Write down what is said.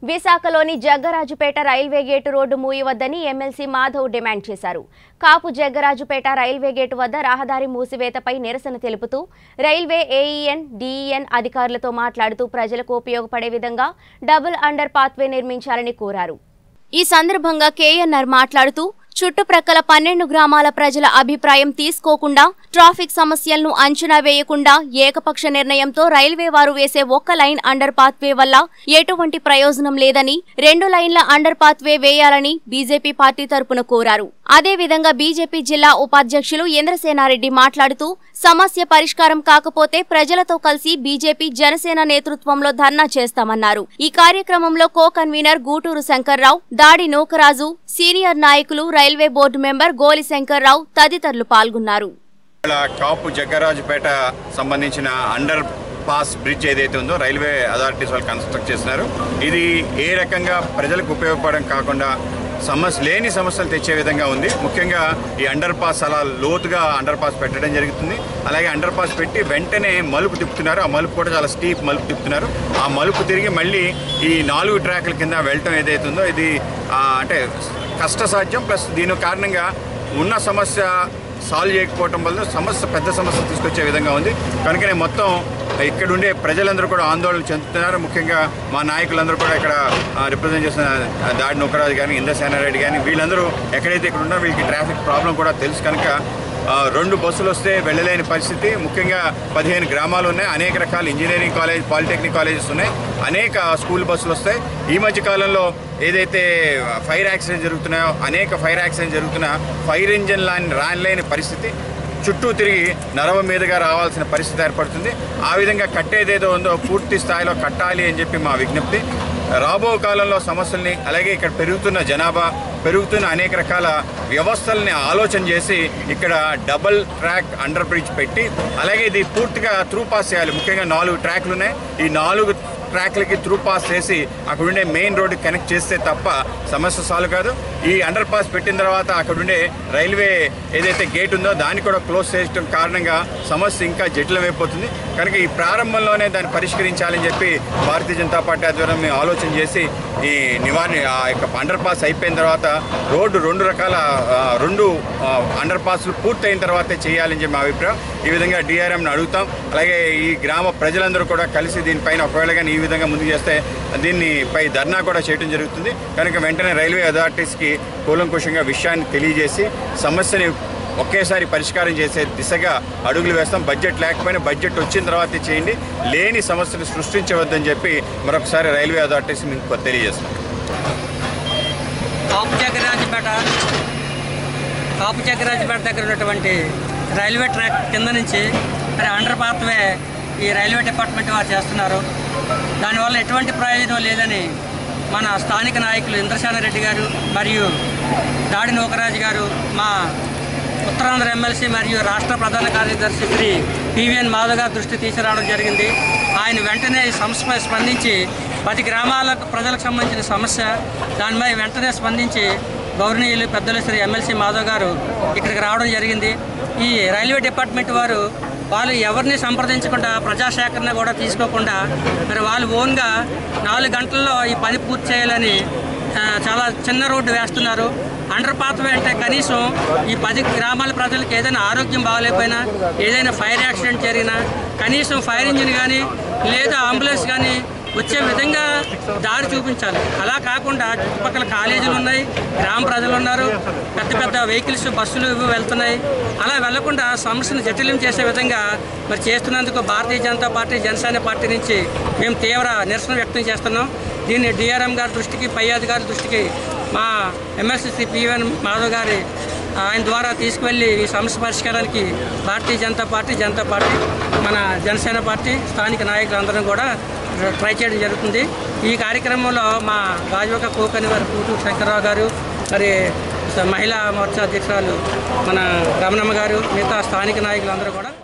విశాఖలోని Jaggarajupeta railway gate road మూయవద్దని MLC Madhav demand చేశారు కాపు జగ్గరాజుపేట రైల్వే గేటు వద్ద రహదారి మూసివేతపై నిరసన తెలుపుతూ రైల్వే ఏఈఎన్ డిఈఎన్ అధికారులతో మాట్లాడుతూ ప్రజలకు ఉపయోగపడే విధంగా డబుల్ అండర్ పాత్వే నిర్మించాలని కోరారు ఈ సందర్భంగా కేఎన్ఆర్ మాట్లాడుతూ చుట్టుప్రక్కల పన్నెండు గ్రామాల ప్రజల అభిప్రాయం తీసుకోకుండా ట్రాఫిక్ సమస్యలను అంచనా వేయకుండా ఏకపక్ష నిర్ణయంతో రైల్వే వారు వేసే ఒక్క లైన్ అండర్ పాత్వే వల్ల ఎటువంటి ప్రయోజనం లేదని రెండు లైన్ల అండర్ పాత్వే వేయాలని బీజేపీ పార్టీ తరపున కోరారు అదేవిధంగా బీజేపీ జిల్లా ఉపాధ్యక్షులు ఇంద్రసేనారెడ్డి మాట్లాడుతూ సమస్య పరిష్కారం కాకపోతే ప్రజలతో కలిసి బీజేపీ జనసేన నేతృత్వంలో ధర్నా చేస్తామన్నారు ఈ కార్యక్రమంలో co convener Guturu Shankarrao Dadi Nookaraju senior నాయకులు railway board member Goli Shankarrao తదితరులు పాల్గొన్నారు ఇక్కడ కాపు జగ్గరాజుపేట సంబంధించిన అండర్ పాస్ బ్రిడ్జ్ ఏదైతే ఉందో రైల్వే అథారిటీస్ వాళ్ళు కన్స్ట్రక్ట్ చేస్తున్నారు ఇది ఏ రకంగా ప్రజలకు ఉపయోగపడడం కాకుండా సమస్య లేని సమస్యలు తెచ్చే విధంగా ఉంది ముఖ్యంగా ఈ అండర్ పాస్ అలా లోతుగా అండర్ పాస్ పెట్టడం జరుగుతుంది అలాగే అండర్ పాస్ పెట్టి వెంటనే మలుపు తిప్పుతున్నారు ఆ మలుపు కూడా చాలా స్టీప్ మలుపు తిప్పుతున్నారు ఆ మలుపు తిరిగి మళ్ళీ ఈ నాలుగు ట్రాక్ల కింద వెళ్ళటం ఏదైతే ఉందో ఇది ఆ, అంటే కష్టసాధ్యం ప్లస్ దీని కారణంగా ఉన్న సమస్య సాల్వ్ చేయకపోవటం వల్ల సమస్య పెద్ద సమస్య తీసుకొచ్చే విధంగా ఉంది కనుకనే మొత్తం ఇక్కడ ఉండే ప్రజలందరూ కూడా ఆందోళన చెందుతున్నారు ముఖ్యంగా మా నాయకులందరూ కూడా ఇక్కడ రిప్రజెంట్ చేసిన ఆ, దాడి నూకరాజు కానీ ఇంద్రసేనారెడ్డి కానీ వీళ్ళందరూ ఎక్కడైతే ఇక్కడ ఉన్నారో వీళ్ళకి ట్రాఫిక్ ప్రాబ్లం కూడా తెలుసు కనుక ఆ, రెండు బస్సులు వస్తే వెళ్ళలేని పరిస్థితి ముఖ్యంగా పదిహేను గ్రామాలు ఉన్నాయి అనేక రకాల ఇంజనీరింగ్ కాలేజ్ పాలిటెక్నిక్ కాలేజెస్ ఉన్నాయి అనేక స్కూల్ బస్సులు వస్తాయి ఈ మధ్య కాలంలో ఏదైతే ఫైర్ యాక్సిడెంట్ జరుగుతున్నాయో అనేక ఫైర్ యాక్సిడెంట్ జరుగుతున్న ఫైర్ ఇంజిన్ లాని రానిలేని పరిస్థితి చుట్టూ తిరిగి నరవ మీదుగా రావాల్సిన పరిస్థితి ఏర్పడుతుంది ఆ విధంగా కట్టేదేదో ఉందో పూర్తి స్థాయిలో కట్టాలి అని చెప్పి మా విజ్ఞప్తి రాబో కాలంలో సమస్యల్ని అలాగే ఇక్కడ పెరుగుతున్న జనాభా పెరుగుతున్న అనేక రకాల వ్యవస్థల్ని ఆలోచన చేసి ఇక్కడ డబుల్ ట్రాక్ అండర్ బ్రిడ్జ్ పెట్టి అలాగే ఇది పూర్తిగా త్రూ పాస్ చేయాలి ముఖ్యంగా నాలుగు ట్రాక్లు ఉన్నాయి ఈ నాలుగు ట్రాక్లకి త్రూ పాస్ చేసి అక్కడ ఉండే మెయిన్ రోడ్డు కనెక్ట్ చేస్తే తప్ప సమస్య సాల్వ్ కాదు ఈ అండర్ పాస్ పెట్టిన తర్వాత అక్కడ ఉండే రైల్వే ఏదైతే గేట్ ఉందో దాన్ని కూడా క్లోజ్ చేయడం కారణంగా సమస్య ఇంకా జటిలమైపోతుంది కనుక ఈ ప్రారంభంలోనే దాన్ని పరిష్కరించాలని చెప్పి భారతీయ జనతా పార్టీ ఆధ్వర్యం మేము ఆలోచన చేసి ఈ నివారణ ఆ యొక్క అండర్ పాస్ అయిపోయిన తర్వాత రోడ్డు రెండు రకాల ఆ, రెండు ఆ, అండర్ పాస్లు పూర్తయిన తర్వాతే చేయాలని చెప్పి మా అభిప్రాయం ఈ విధంగా డిఆర్ఎంని అడుగుతాం అలాగే ఈ గ్రామ ప్రజలందరూ కూడా కలిసి దీనిపైన ఒకవేళ కానీ ఈ విధంగా ముందుకు చేస్తే దీన్ని పై ధర్నా కూడా చేయడం జరుగుతుంది కనుక వెంటనే రైల్వే అథారిటీస్కి కూలంకుషంగా విషయాన్ని తెలియజేసి సమస్యని ఒకేసారి పరిష్కారం చేసే దిశగా అడుగులు వేస్తాం బడ్జెట్ లేకపోయినా బడ్జెట్ వచ్చిన తర్వాతే చేయండి లేని సమస్యలు సృష్టించవద్దని చెప్పి మరొకసారి రైల్వే అథారిటీస్ మీకు తెలియజేస్తాం కాపు చక్రరాజపేట కాపు చక్రరాజపేట దగ్గర ఉన్నటువంటి రైల్వే ట్రాక్ కింద నుంచి మరి అండర్ పాత్వే ఈ రైల్వే డిపార్ట్మెంట్ వారు చేస్తున్నారు దానివల్ల ఎటువంటి ప్రయోజనం లేదని మన స్థానిక నాయకులు ఇంద్రసేన రెడ్డి గారు మరియు దాడి నూకరాజు గారు మా ఉత్తరాంధ్ర ఎమ్మెల్సీ మరియు రాష్ట్ర ప్రధాన కార్యదర్శి శ్రీ పివిఎన్ మాధవ్ గారి దృష్టి తీసుకురావడం జరిగింది ఆయన వెంటనే ఈ సమస్యపై స్పందించి పది గ్రామాల ప్రజలకు సంబంధించిన సమస్య దానిపై వెంటనే స్పందించి గౌరవనీయులు పెద్దలు శ్రీ ఎమ్మెల్సీ మాధవ్ గారు ఇక్కడికి రావడం జరిగింది ఈ రైల్వే డిపార్ట్మెంట్ వారు వాళ్ళు ఎవరిని సంప్రదించకుండా ప్రజాసేకరణ కూడా తీసుకోకుండా మరి వాళ్ళు ఓన్గా నాలుగు గంటల్లో ఈ పని పూర్తి చేయాలని ఆ, చాలా చిన్న రోడ్డు వేస్తున్నారు అండర్ పాత్వే అంటే కనీసం ఈ పది గ్రామాల ప్రజలకు ఏదైనా ఆరోగ్యం బాగాలేకపోయినా ఏదైనా ఫైర్ యాక్సిడెంట్ జరిగినా కనీసం ఫైర్ ఇంజిన్ కానీ లేదా అంబులెన్స్ కానీ వచ్చే విధంగా దారి చూపించాలి అలా కాకుండా చుట్టుపక్కల కాలేజీలు ఉన్నాయి గ్రామ ప్రజలు ఉన్నారు పెద్ద పెద్ద వెహికల్స్ బస్సులు ఇవి వెళ్తున్నాయి అలా వెళ్లకుండా సమస్యను జటిలం చేసే విధంగా మరి చేస్తున్నందుకు భారతీయ జనతా పార్టీ జనసేన పార్టీ నుంచి మేము తీవ్ర నిరసన వ్యక్తం చేస్తున్నాం దీన్ని డిఆర్ఎం గారి దృష్టికి పై అధికారి దృష్టికి మా ఎమ్మెల్సీ శ్రీ పివన్ మాధవ్ గారి ఆయన ద్వారా తీసుకువెళ్ళి ఈ సమస్య పరిష్కారానికి భారతీయ జనతా పార్టీ జనతా పార్టీ మన జనసేన పార్టీ స్థానిక నాయకులందరం కూడా ట్రై చేయడం జరుగుతుంది ఈ కార్యక్రమంలో మా రాజవక కోకని వారి కూతురు శంకర్రావు గారు మరి మహిళా మోర్చా అధ్యక్షురాలు మన రమణమ్మ గారు మిగతా స్థానిక నాయకులందరూ కూడా